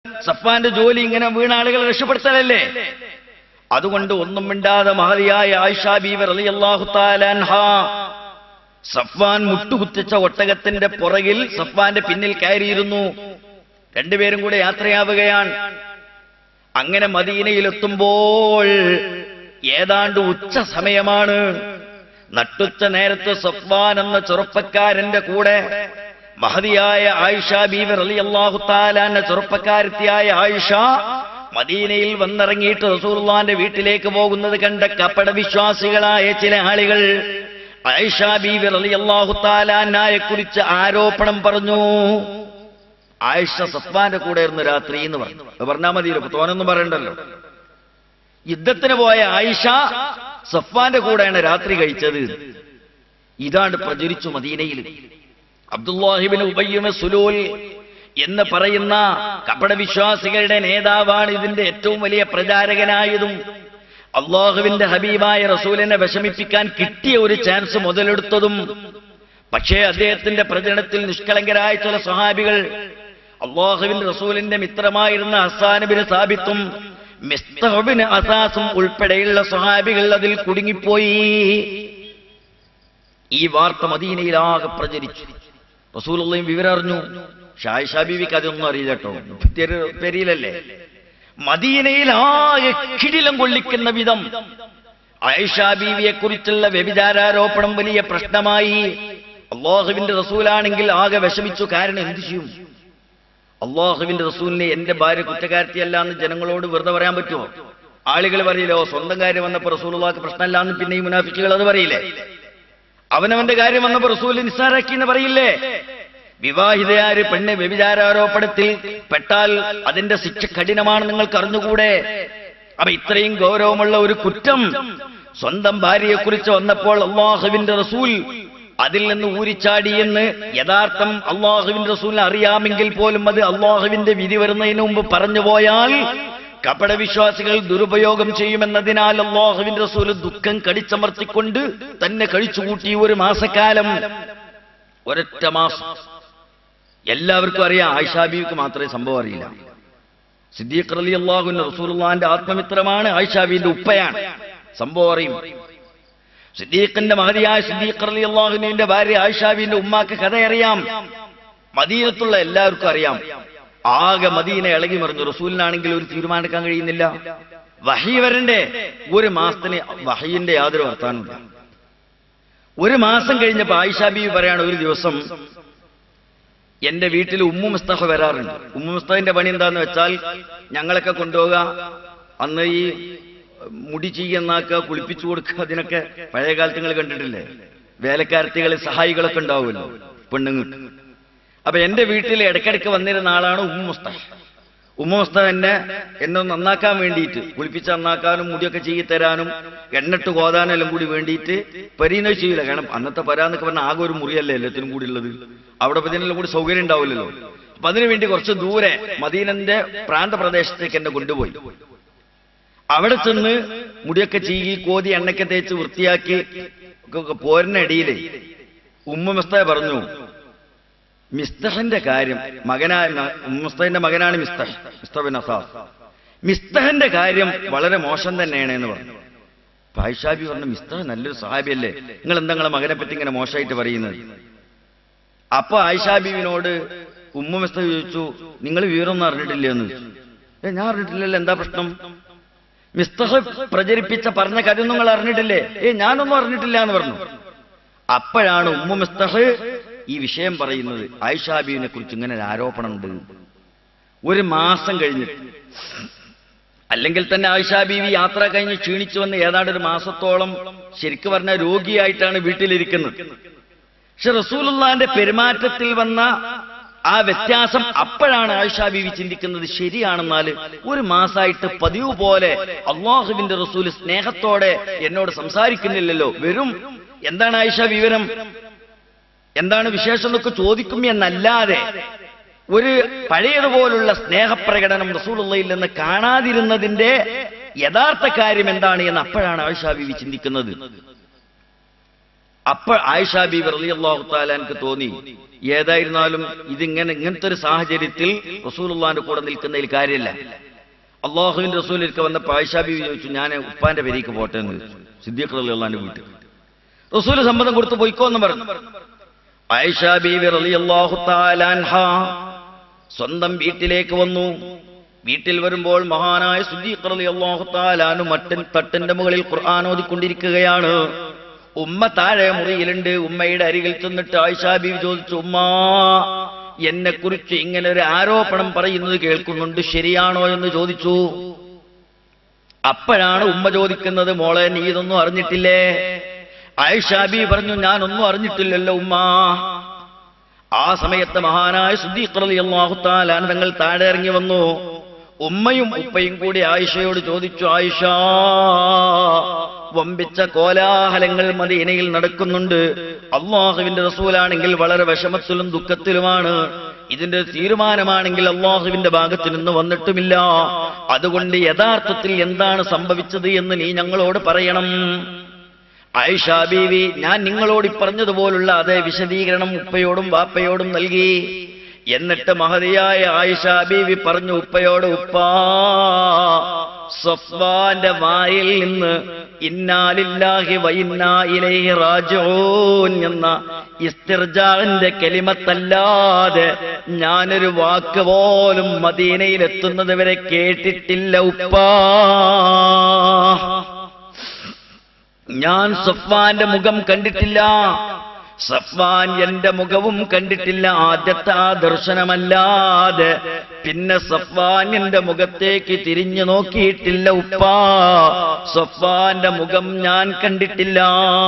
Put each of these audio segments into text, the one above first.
സഫാന്റെ ജോലി ഇങ്ങനെ വീണ ആളുകളെ രക്ഷപ്പെടുത്തലല്ലേ അതുകൊണ്ട് ഒന്നും മിണ്ടാതെ മഹതിയായ ആയിഷ ബീവർ അലി അള്ളാഹു സഫ്വാൻ മുട്ടുകുത്തിച്ച ഒട്ടകത്തിന്റെ പുറകിൽ സഫ്വാന്റെ പിന്നിൽ കയറിയിരുന്നു രണ്ടുപേരും കൂടെ യാത്രയാവുകയാണ് അങ്ങനെ മദീനയിലെത്തുമ്പോൾ ഏതാണ്ട് ഉച്ച സമയമാണ് നട്ടുച്ച നേരത്ത് സഫ്വാൻ എന്ന ചെറുപ്പക്കാരന്റെ കൂടെ മഹതിയായ ആയിഷ ബീവർ അലി അള്ളാഹു താലാന്റെ ചെറുപ്പക്കാരത്തിയായ ആയിഷ മദീനയിൽ വന്നിറങ്ങിയിട്ട് റസൂർലാന്റെ വീട്ടിലേക്ക് പോകുന്നത് കണ്ട കപട വിശ്വാസികളായ ചില ആളുകൾ ആയിഷ ബീവി റളിയല്ലാഹു താലാനായെ കുറിച്ച് ആരോപണം പറഞ്ഞു ആയിഷ സഫ്വാന്റെ കൂടെ ഇരുന്ന് രാത്രി എന്ന് പറഞ്ഞു അത് പറഞ്ഞാൽ മതിയല്ലോ ഇപ്പൊ തോനൊന്നും പറയണ്ടല്ലോ യുദ്ധത്തിന് പോയ ആയിഷ സഫ്വാന്റെ കൂടെയാണ് രാത്രി കഴിച്ചത് ഇതാണ് പ്രചരിച്ചു മദീനയിൽ അബ്ദുല്ലാഹിബിൻ ഉബയ്യമ സുലൂൽ എന്ന് പറയുന്ന കപടവിശ്വാസികളുടെ നേതാവാണ് ഇതിന്റെ ഏറ്റവും വലിയ പ്രചാരകനായതും അള്ളാഹുവിന്റെ ഹബീബായ റസൂലിനെ വിഷമിപ്പിക്കാൻ കിട്ടിയ ഒരു ചാൻസ് മുതലെടുത്തതും പക്ഷേ അദ്ദേഹത്തിന്റെ പ്രചരണത്തിൽ നിഷ്കളങ്കരായ ചില സ്വഹാബികൾ അള്ളാഹുവിന്റെ റസൂലിന്റെ മിത്രമായിരുന്ന ഹസാനബിന് സാബിത്തും മിസ്തഹബിന് അസാസും ഉൾപ്പെടെയുള്ള സ്വഹാബികൾ അതിൽ കുടുങ്ങിപ്പോയി ഈ വാർത്ത മദീനയിലാകെ പ്രചരിച്ചു റസൂലുള്ളയും വിവരം അറിഞ്ഞു ഷായിഷ ബീവിക്ക് അതൊന്നും അറിയില്ല കേട്ടോ പെരിയിലല്ലേ മദീനയിൽ ആകെ കിടിലം കൊള്ളിക്കുന്ന വിധം ആയിഷ ബീവിയെ കുറിച്ചുള്ള വ്യഭിചാരോപണം വലിയ പ്രശ്നമായി അള്ളാഹുവിന്റെ റസൂലാണെങ്കിൽ ആകെ വിഷമിച്ചു കാരണം എന്തു ചെയ്യും അള്ളാഹുവിന്റെ റസൂലിനെ എന്റെ ഭാര്യ കുറ്റക്കാരത്തിയല്ല എന്ന് ജനങ്ങളോട് വെറുതെ പറയാൻ പറ്റുമോ ആളുകൾ പറയില്ലോ സ്വന്തം കാര്യം വന്നപ്പോ റസൂലുള്ളാക്ക് പ്രശ്നമല്ല എന്ന് പിന്നെ ഈ മുനാഫിക്കുകൾ അത് പറയില്ലേ അവനവന്റെ കാര്യം വന്നപ്പോ റസൂൽ നിസ്സാരാക്കി എന്ന് പറയില്ലേ വിവാഹിതയാര് പെണ്ണ് വ്യഭിചാരോപണത്തിൽ പെട്ടാൽ അതിന്റെ ശിക്ഷ കഠിനമാണ് നിങ്ങൾക്ക് അറിഞ്ഞുകൂടെ അപ്പൊ ഇത്രയും ഗൗരവമുള്ള ഒരു കുറ്റം സ്വന്തം ഭാര്യയെക്കുറിച്ച് വന്നപ്പോൾ അള്ളാഹുവിന്റെ റസൂൽ അതിൽ നിന്ന് ഊരിച്ചാടിയെന്ന് യഥാർത്ഥം അള്ളാഹുവിന്റെ റസൂലിനെ അറിയാമെങ്കിൽ പോലും അത് അള്ളാഹുവിന്റെ വിധി വരുന്നതിന് മുമ്പ് പറഞ്ഞു പോയാൽ കപടവിശ്വാസികൾ ദുരുപയോഗം ചെയ്യുമെന്നതിനാൽ അള്ളാഹുവിന്റെ റസൂൽ ദുഃഖം കടിച്ചമർത്തിക്കൊണ്ട് തന്നെ കഴിച്ചുകൂട്ടി ഒരു മാസക്കാലം ഒരൊറ്റ മാസം എല്ലാവർക്കും അറിയാം ആയിഷാബിക്ക് മാത്രമേ സംഭവം അറിയില്ല സിദ്ദീഖ് അലി അള്ളാഹുവിന്റെ റസൂലുള്ളാന്റെ ആത്മമിത്രമാണ് ആയിഷാബിന്റെ ഉപ്പയാണ് സംഭവം അറിയും സിദ്ദീഖിന്റെ മഹതിയായ സിദ്ദീഖ് അലി അള്ളാഹുവിന്റെ ഭാര്യ ആയിഷാബിന്റെ ഉമ്മാക്ക് കഥ അറിയാം മദീനത്തുള്ള എല്ലാവർക്കും അറിയാം ആകെ മദീന ഇളകി മറിഞ്ഞു റസൂലിനാണെങ്കിൽ ഒരു തീരുമാനിക്കാൻ കഴിയുന്നില്ല വഹി വരണ്ടേ ഒരു മാസത്തിന് വഹീന്റെ യാതൊരു വർത്താനമില്ല ഒരു മാസം കഴിഞ്ഞപ്പോ ആയിഷാബി പറയാണ് ഒരു ദിവസം എന്റെ വീട്ടിൽ ഉമ്മു മുസ്തഫ വരാറുണ്ട് ഉമ്മു മുസ്തഫിന്റെ പണി എന്താന്ന് വെച്ചാൽ ഞങ്ങളൊക്കെ കൊണ്ടുപോവുക അന്ന് ഈ മുടി ചീയെന്നാക്കുക കുളിപ്പിച്ചു കൊടുക്കുക അതിനൊക്കെ പഴയ കാലത്ത് നിങ്ങൾ കണ്ടിട്ടില്ലേ വേലക്കാരത്തികൾ സഹായികളൊക്കെ ഉണ്ടാവുമല്ലോ പെണ്ണുങ്ങൾ അപ്പൊ എന്റെ വീട്ടിൽ ഇടയ്ക്കിടയ്ക്ക് വന്നിരുന്ന ആളാണ് ഉമ്മു മുസ്തഫ ഉമ്മു മുസ്തഫ എന്നെ എന്നെ ഒന്ന് നന്നാക്കാൻ വേണ്ടിയിട്ട് കുളിപ്പിച്ച് നന്നാക്കാനും മുടിയൊക്കെ ചെയ്യി തരാനും എണ്ണിട്ട് കോതാനും എല്ലാം കൂടി വേണ്ടിയിട്ട് പരീന ചെയ്യില്ല കാരണം അന്നത്തെ പരാന്നൊക്കെ പറഞ്ഞാൽ ആകെ ഒരു മുറിയല്ലേ എല്ലാത്തിനും കൂടി ഉള്ളത് അവിടെ ഇപ്പൊ ഇതിനെല്ലാം കൂടി സൗകര്യം ഉണ്ടാവില്ലല്ലോ അപ്പൊ അതിനു വേണ്ടി കുറച്ച് ദൂരെ മദീനന്റെ പ്രാന്തപ്രദേശത്തേക്ക് എന്നെ കൊണ്ടുപോയി അവിടെ ചെന്ന് മുടിയൊക്കെ ചീകി കോതി എണ്ണയ്ക്ക് തേച്ച് വൃത്തിയാക്കി പോരിനടിയില് ഉമ്മ മിസ്ത പറഞ്ഞു മിസ്തഹന്റെ കാര്യം മകനായ മുസ്തഹിന്റെ മകനാണ് മിസ്തഹ് മിസ്തബിൻ അസാസ് മിസ്തഹന്റെ കാര്യം വളരെ മോശം തന്നെയാണ് എന്ന് പറഞ്ഞു ഭായിഷാബി പറഞ്ഞു മിസ്തഹ് നല്ലൊരു സഹാബിയല്ലേ നിങ്ങൾ എന്താ നിങ്ങളെ മകനെ പറ്റി ഇങ്ങനെ മോശമായിട്ട് പറയുന്നത് അപ്പൊ ആയിഷാബിവിനോട് ഉമ്മ മിസ്ത ചോദിച്ചു നിങ്ങൾ വിവരമൊന്നും അറിഞ്ഞിട്ടില്ലേ എന്ന് ചോദിച്ചു ഏ ഞാൻ അറിഞ്ഞിട്ടില്ലല്ലോ എന്താ പ്രശ്നം മിസ്തഹ് പ്രചരിപ്പിച്ച പറഞ്ഞ കാര്യം നിങ്ങൾ അറിഞ്ഞിട്ടില്ലേ ഏ ഞാനൊന്നും അറിഞ്ഞിട്ടില്ല എന്ന് പറഞ്ഞു അപ്പോഴാണ് ഉമ്മ മിസ്തഹ് ഈ വിഷയം പറയുന്നത് ആയിഷാബീവിനെ കുറിച്ച് ഇങ്ങനെ ഒരു ആരോപണമുണ്ട് ഒരു മാസം കഴിഞ്ഞിട്ട് അല്ലെങ്കിൽ തന്നെ ആയിഷാ ബീവി യാത്ര കഴിഞ്ഞ് ക്ഷീണിച്ചു വന്ന് ഏതാണ്ട് ഒരു മാസത്തോളം ശരിക്കു പറഞ്ഞ രോഗിയായിട്ടാണ് വീട്ടിലിരിക്കുന്നത് പക്ഷെ റസൂലുള്ളാന്റെ പെരുമാറ്റത്തിൽ വന്ന ആ വ്യത്യാസം അപ്പോഴാണ് ആയിഷാ ബീവി ചിന്തിക്കുന്നത് ശരിയാണെന്നാൽ ഒരു മാസമായിട്ട് പതിവ് പോലെ അള്ളാഹുവിന്റെ റസൂൽ സ്നേഹത്തോടെ എന്നോട് സംസാരിക്കുന്നില്ലല്ലോ വെറും എന്താണ് ആയിഷ വിവരം എന്താണ് വിശേഷം എന്നൊക്കെ ചോദിക്കും എന്നല്ലാതെ ഒരു പഴയതുപോലുള്ള സ്നേഹപ്രകടനം റസൂലുള്ളയിൽ നിന്ന് കാണാതിരുന്നതിന്റെ യഥാർത്ഥ കാര്യം എന്താണ് എന്ന് അപ്പോഴാണ് ആയിഷാ ബീവി ചിന്തിക്കുന്നത് അപ്പൊ ആയിഷ ബീബി റളിയല്ലാഹു തആല എനിക്ക് തോന്നി ഏതായിരുന്നാലും ഇതിങ്ങനെ ഇങ്ങനത്തെ ഒരു സാഹചര്യത്തിൽ റസൂലുള്ളാന്റെ കൂടെ നിൽക്കുന്നതിൽ കാര്യമില്ല അള്ളാഹുവിന്റെ റസൂലിലേക്ക് വന്നപ്പോൾ ആയിഷ ബീബി ചോദിച്ചു ഞാൻ ഉപ്പാന്റെ പെരീക്ക് പോട്ടെ എന്ന് ചോദിച്ചു സിദ്ദീഖ് റളിയല്ലാഹുവിന്റെ വീട്ടിൽ റസൂല് സമ്മതം കൊടുത്ത് പോയിക്കോന്ന് പറഞ്ഞു ആയിഷ ബീബി റളിയല്ലാഹു തആല അൻഹ സ്വന്തം വീട്ടിലേക്ക് വന്നു വീട്ടിൽ വരുമ്പോൾ മഹാനായ സുദ്ദീഖ് റളിയല്ലാഹു തആല അൻഹു മട്ടൻ തട്ടിന്റെ മുകളിൽ ഖുർആൻ ഓതിക്കൊണ്ടിരിക്കുകയാണ് ഉമ്മ താഴെ മുറിയിലുണ്ട് ഉമ്മയുടെ അരികിൽ ചെന്നിട്ട് ആയിഷ ബീവി ചോദിച്ചു ഉമ്മ എന്നെ കുറിച്ച് ഇങ്ങനെ ഒരു ആരോപണം പറയുന്നത് കേൾക്കുന്നുണ്ട് ശരിയാണോ എന്ന് ചോദിച്ചു അപ്പോഴാണ് ഉമ്മ ചോദിക്കുന്നത് മോളെ നീ ഇതൊന്നും അറിഞ്ഞിട്ടില്ലേ ആയിഷാബി പറഞ്ഞു ഞാനൊന്നും അറിഞ്ഞിട്ടില്ലല്ലോ ഉമ്മ ആ സമയത്ത് മഹാനായ സുദ്ദീഖ്ലാഹുത്താലാൻ തങ്ങൾ താഴെ ഇറങ്ങി വന്നു ഉമ്മയും ഉപ്പയും കൂടി ആയിഷയോട് ചോദിച്ചു ആയിഷ വമ്പിച്ച കോലാഹലങ്ങൾ മദീനയിൽ നടക്കുന്നുണ്ട് അള്ളാഹുവിന്റെ റസൂലാണെങ്കിൽ വളരെ വിഷമത്തിലും ദുഃഖത്തിലുമാണ് ഇതിന്റെ തീരുമാനമാണെങ്കിൽ അള്ളാഹുവിന്റെ ഭാഗത്ത് നിന്ന് വന്നിട്ടുമില്ല അതുകൊണ്ട് യഥാർത്ഥത്തിൽ എന്താണ് സംഭവിച്ചത് എന്ന് നീ ഞങ്ങളോട് പറയണം ആയിഷ ബീവി ഞാൻ നിങ്ങളോട് ഈ പറഞ്ഞതുപോലുള്ള അതേ വിശദീകരണം ഉപ്പയോടും വാപ്പയോടും നൽകി എന്നിട്ട് മഹതിയായ ആയിഷ ബീവി പറഞ്ഞു ഉപ്പയോട് ഉപ്പാ സഫ്വാന്റെ വായിൽ നിന്ന് ഇന്നാലില്ലാഹി വൈന്നാ ഇലൈഹി റാജിഊൻ എന്ന ഇസ്തിർജാന്റെ കെലിമത്തല്ലാതെ ഞാനൊരു വാക്ക് പോലും മദീനയിൽ എത്തുന്നത് വരെ കേട്ടിട്ടില്ല ഉപ്പാ ഞാൻ സഫ്വാന്റെ മുഖം കണ്ടിട്ടില്ല സഫ്വാൻ എന്റെ മുഖവും കണ്ടിട്ടില്ല ആദ്യത്തെ ആ ദർശനമല്ലാതെ പിന്നെ സഫ്വാൻ എന്റെ മുഖത്തേക്ക് തിരിഞ്ഞു നോക്കിയിട്ടില്ല ഉപ്പാ സഫ്വാന്റെ മുഖം ഞാൻ കണ്ടിട്ടില്ല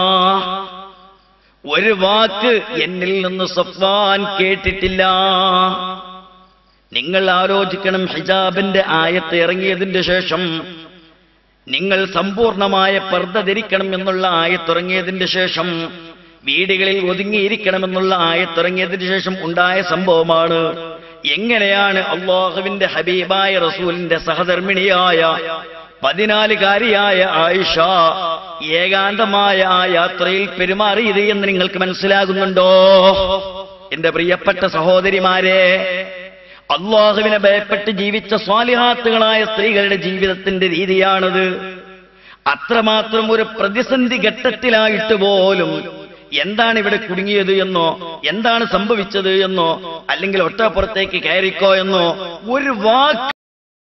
ഒരു വാക്ക് എന്നിൽ നിന്ന് സഫ്വാൻ കേട്ടിട്ടില്ല നിങ്ങൾ ആലോചിക്കണം ഹിജാബിന്റെ ആയത്ത് ഇറങ്ങിയതിന്റെ ശേഷം നിങ്ങൾ സമ്പൂർണമായ പർദ്ദ ധരിക്കണം എന്നുള്ള ആയത്തിറങ്ങിയതിന്റെ ശേഷം വീടുകളിൽ ഒതുങ്ങിയിരിക്കണമെന്നുള്ള ആയത്തിറങ്ങിയതിന് ശേഷം ഉണ്ടായ സംഭവമാണ് എങ്ങനെയാണ് അള്ളാഹുവിന്റെ ഹബീബായ റസൂലിന്റെ സഹധർമ്മിണിയായ പതിനാലുകാരിയായ ആയിഷ ഏകാന്തമായ ആ യാത്രയിൽ പെരുമാറിയത് എന്ന് നിങ്ങൾക്ക് മനസ്സിലാകുന്നുണ്ടോ എന്റെ പ്രിയപ്പെട്ട സഹോദരിമാരെ അള്ളാഹുവിനെ ഭയപ്പെട്ട് ജീവിച്ച സ്വാലിഹാത്തുകളായ സ്ത്രീകളുടെ ജീവിതത്തിന്റെ രീതിയാണത് അത്രമാത്രം ഒരു പ്രതിസന്ധി ഘട്ടത്തിലായിട്ട് പോലും എന്താണ് ഇവിടെ കുടുങ്ങിയത് എന്നോ എന്താണ് സംഭവിച്ചത് എന്നോ അല്ലെങ്കിൽ ഒട്ടപ്പുറത്തേക്ക് കയറിക്കോ എന്നോ ഒരു വാക്ക്